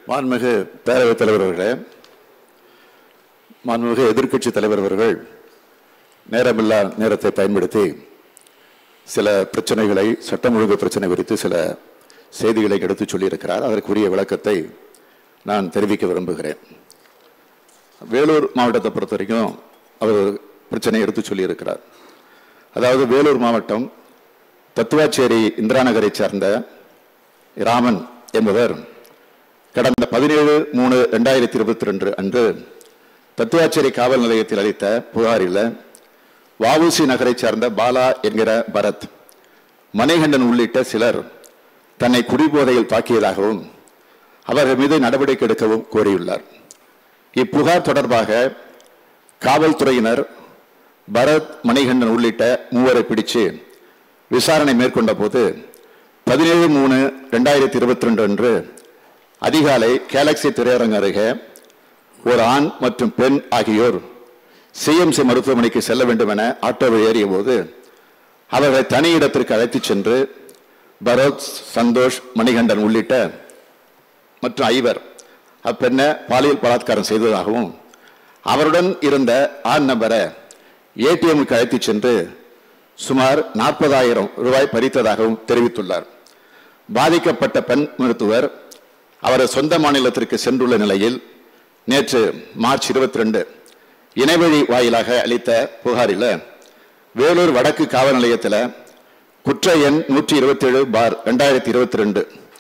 மாண்புமிகு பேரவைத் தலைவர் அவர்களே மாண்புமிகு எதிர்க்கட்சி தலைவர் அவர்கள் நேரமில்லா நேரத்தை பயன்படுத்தி சில பிரச்சனைகளை சட்டம் ஒழுங்கு பிரச்சனை குறித்து சில செய்திகளை எடுத்துச் சொல்லியிருக்கிறார் அதற்குரிய விளக்கத்தை நான் தெரிவிக்க விரும்புகிறேன் வேலூர் மாவட்டத்தை பொறுத்த வரைக்கும் அவர் பிரச்சனை எடுத்துச் சொல்லியிருக்கிறார் அதாவது வேலூர் மாவட்டம் தத்துவாச்சேரி இந்திரா நகரை சார்ந்த ராமன் என்பவர் கடந்த பதினேழு மூணு ரெண்டாயிரத்தி இருபத்தி ரெண்டு அன்று தத்துவாச்சேரி காவல் நிலையத்தில் அளித்த புகாரில் வஉசி நகரை சார்ந்த பாலா என்கிற பரத் மணிகண்டன் உள்ளிட்ட சிலர் தன்னை குடிபோதையில் தாக்கியதாகவும் அவர்கள் மீது நடவடிக்கை எடுக்கவும் கோரியுள்ளார் இப்புகார் தொடர்பாக காவல்துறையினர் பரத் மணிகண்டன் உள்ளிட்ட மூவரை பிடிச்சு விசாரணை மேற்கொண்ட போது பதினேழு மூணு ரெண்டாயிரத்தி இருபத்தி ரெண்டு அன்று அதிகாலை கேலக்சி திரையரங்கு அருகே ஒரு ஆண் மற்றும் பெண் ஆகியோர் சிஎம்சி மருத்துவமனைக்கு செல்ல வேண்டும் என ஆட்டோவில் ஏறிய போது அவர்களை தனி இடத்திற்கு அழைத்துச் சென்று பரோத் சந்தோஷ் மணிகண்டன் உள்ளிட்ட மற்றும் ஐவர் அப்பெண்ணை பாலியல் பலாத்காரம் செய்ததாகவும் அவருடன் இருந்த ஆண் நபரை ஏடிஎம்முக்கு அழைத்துச் சென்று சுமார் நாற்பதாயிரம் ரூபாய் பறித்ததாகவும் தெரிவித்துள்ளார் பாதிக்கப்பட்ட பெண் மருத்துவர் அவரது சொந்த மாநிலத்திற்கு சென்றுள்ள நிலையில் நேற்று மார்ச் இருபத்தி ரெண்டு இணைவழி வாயிலாக அளித்த புகாரில் வேலூர் வடக்கு காவல் நிலையத்தில் குற்ற எண் நூற்றி இருபத்தி ஏழு பார் ரெண்டாயிரத்தி இருபத்தி ரெண்டு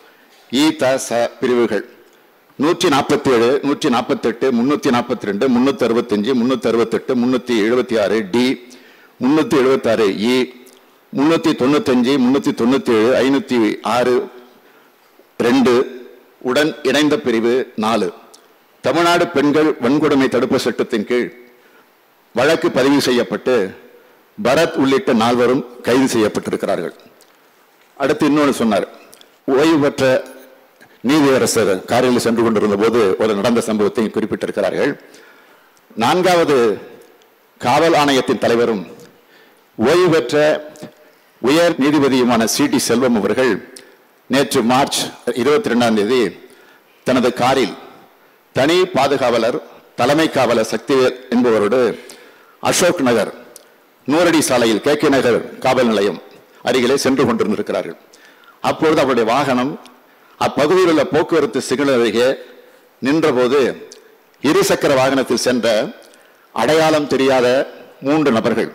இ த ச பிரிவுகள் நூற்றி நாற்பத்தி ஏழு நூற்றி நாற்பத்தெட்டு முன்னூற்றி நாற்பத்தி ரெண்டு முன்னூற்றி அறுபத்தஞ்சு முன்னூற்றி அறுபத்தெட்டு முன்னூற்றி எழுபத்தி ஆறு டி முன்னூற்றி எழுபத்தாறு இ முன்னூற்றி தொண்ணூத்தஞ்சு முன்னூற்றி தொண்ணூற்றி ஏழு ஐநூற்றி ஆறு ரெண்டு உடன் இணைந்த பிரிவு நாலு தமிழ்நாடு பெண்கள் வன்கொடுமை தடுப்பு சட்டத்தின் கீழ் வழக்கு பதிவு செய்யப்பட்டு பரத் உள்ளிட்ட நால்வரும் கைது செய்யப்பட்டிருக்கிறார்கள் அடுத்து இன்னொன்று சொன்னார் ஓய்வு பெற்ற நீதியரசர் காரில் சென்று கொண்டிருந்த போது ஒரு நடந்த சம்பவத்தை குறிப்பிட்டிருக்கிறார்கள் நான்காவது காவல் ஆணையத்தின் தலைவரும் ஓய்வு பெற்ற உயர் நீதிபதியுமான சி டி செல்வம் அவர்கள் நேற்று மார்ச் இருபத்தி ரெண்டாம் தேதி தனது காரில் தனி பாதுகாவலர் தலைமை காவலர் சக்திவேல் என்பவரோடு அசோக் நகர் நூறடி சாலையில் கே கே நகர் காவல் நிலையம் அருகிலே சென்று கொண்டிருந்திருக்கிறார்கள் அப்பொழுது அவருடைய வாகனம் அப்பகுதியில் உள்ள போக்குவரத்து சிக்னல் அருகே நின்றபோது இருசக்கர வாகனத்தில் சென்ற அடையாளம் தெரியாத மூன்று நபர்கள்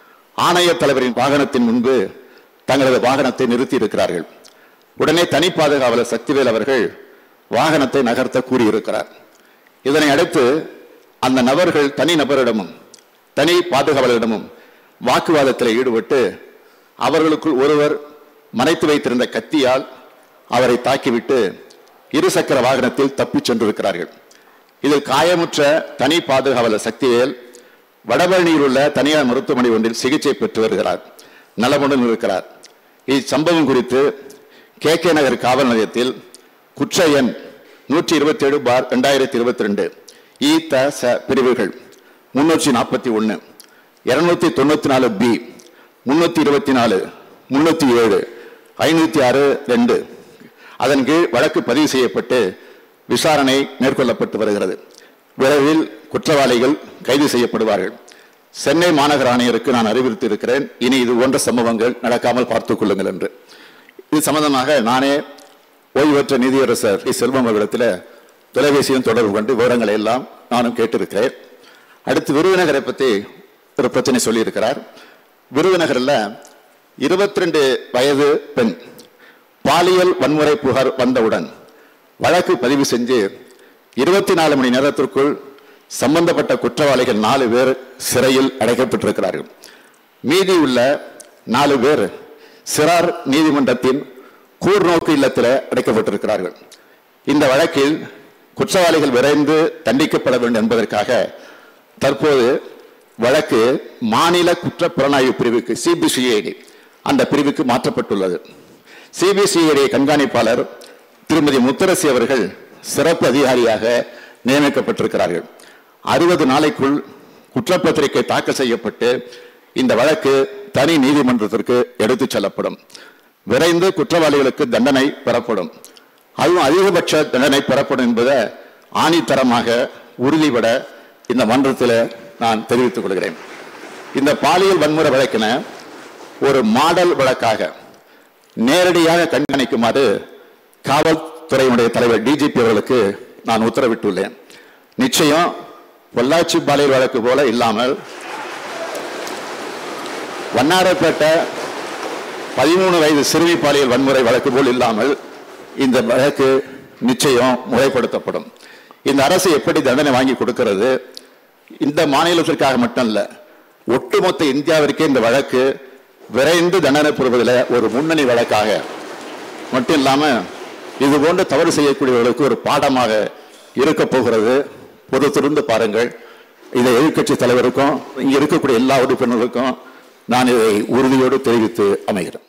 ஆணைய தலைவரின் வாகனத்தின் முன்பு தங்களது வாகனத்தை நிறுத்தி இருக்கிறார்கள் உடனே தனி பாதுகாவலர் சக்திவேல் அவர்கள் வாகனத்தை நகர்த்த கூறியிருக்கிறார் இதனை அடுத்து அந்த நபர்கள் தனி நபரிடமும் தனி பாதுகாவலரிடமும் வாக்குவாதத்தில் ஈடுபட்டு அவர்களுக்குள் ஒருவர் மறைத்து வைத்திருந்த கத்தியால் அவரை தாக்கிவிட்டு இருசக்கர வாகனத்தில் தப்பிச் சென்றிருக்கிறார்கள் இதில் காயமுற்ற தனி பாதுகாவலர் சக்திவேல் வடபழனியில் உள்ள தனியார் மருத்துவமனை ஒன்றில் சிகிச்சை பெற்று வருகிறார் நலமுடன் இருக்கிறார் இச்சம்பவம் குறித்து கே கே நகர் காவல் நிலையத்தில் குற்ற எண் நூற்றி இருபத்தி ஏழு பார் ரெண்டாயிரத்தி இருபத்தி ரெண்டு இ த ச பிரிவுகள் முன்னூற்றி நாற்பத்தி ஒன்று இருநூத்தி தொண்ணூத்தி நாலு பி முன்னூத்தி இருபத்தி நாலு முன்னூத்தி ஏழு ஐநூத்தி ஆறு ரெண்டு அதன் கீழ் வழக்கு பதிவு செய்யப்பட்டு விசாரணை மேற்கொள்ளப்பட்டு வருகிறது விரைவில் குற்றவாளிகள் கைது செய்யப்படுவார்கள் சென்னை மாநகர ஆணையருக்கு நான் அறிவுறுத்தி இருக்கிறேன் இனி இது போன்ற சம்பவங்கள் நடக்காமல் பார்த்துக் கொள்ளுங்கள் என்று இது சம்பந்தமாக நானே ஓய்வு பெற்ற நீதியரசர் டி. செல்வம் அவர்களிடத்தில் தொலைபேசியும் தொடர்பு கொண்டு விவரங்களை எல்லாம் நானும் கேட்டிருக்கிறேன் அடுத்து விருதுநகரை பற்றி ஒரு பிரச்சனை சொல்லியிருக்கிறார் விருதுநகரில் இருபத்தி ரெண்டு வயது பெண் பாலியல் வன்முறை புகார் வந்தவுடன் வழக்கு பதிவு செஞ்சு இருபத்தி நாலு மணி நேரத்திற்குள் சம்பந்தப்பட்ட குற்றவாளிகள் நாலு பேர் சிறையில் அடைக்கப்பட்டிருக்கிறார்கள் மீதி உள்ள நாலு பேர் சிறார் நீதிமன்றத்தின் கூர்நோக்கு இல்லத்தில் அடைக்கப்பட்டிருக்கிறார்கள் இந்த வழக்கில் குற்றவாளிகள் விரைந்து தண்டிக்கப்பட வேண்டும் என்பதற்காக தற்போது வழக்கு மாநில குற்ற புலனாய்வு பிரிவுக்கு சிபிசிஐடி அந்த பிரிவுக்கு மாற்றப்பட்டுள்ளது சிபிசிஐடி கண்காணிப்பாளர் திருமதி முத்தரசி அவர்கள் சிறப்பு அதிகாரியாக நியமிக்கப்பட்டிருக்கிறார்கள் அறுபது நாளைக்குள் குற்றப்பத்திரிகை தாக்கல் செய்யப்பட்டு இந்த வழக்கு தனி நீதிமன்றத்திற்கு எடுத்துச் செல்லப்படும் விரைந்து குற்றவாளிகளுக்கு தண்டனை பெறப்படும் அதுவும் அதிகபட்ச தண்டனை பெறப்படும் என்பதை ஆணித்தரமாக உறுதிபட இந்த மன்றத்தில் நான் தெரிவித்துக் கொள்கிறேன் இந்த பாலியல் வன்முறை வழக்கின ஒரு மாடல் வழக்காக நேரடியாக கண்காணிக்குமாறு காவல்துறையினுடைய தலைவர் டிஜிபி அவர்களுக்கு நான் உத்தரவிட்டுள்ளேன் நிச்சயம் பொள்ளாச்சி பாலியல் வழக்கு போல இல்லாமல் வண்ணாரப்பேட்டை பதிமூணு வயது சிறுமி பாலியல் வன்முறை வழக்கு போல் இல்லாமல் இந்த வழக்கு நிச்சயம் முறைப்படுத்தப்படும் இந்த அரசு எப்படி தண்டனை வாங்கி கொடுக்கிறது இந்த மாநிலத்திற்காக மட்டுமல்ல ஒட்டுமொத்த இந்தியாவிற்கே இந்த வழக்கு விரைந்து தண்டனை பெறுவதில் ஒரு முன்னணி வழக்காக மட்டும் இல்லாம இது போன்ற தவறு செய்யக்கூடியவர்களுக்கு ஒரு பாடமாக இருக்க போகிறது பொறுத்திருந்து பாருங்கள் இதை எதிர்க்கட்சி தலைவருக்கும் இங்க இருக்கக்கூடிய எல்லா உறுப்பினர்களுக்கும் நான் இதை உறுதியோடு தெரிவித்து அமைகிறேன்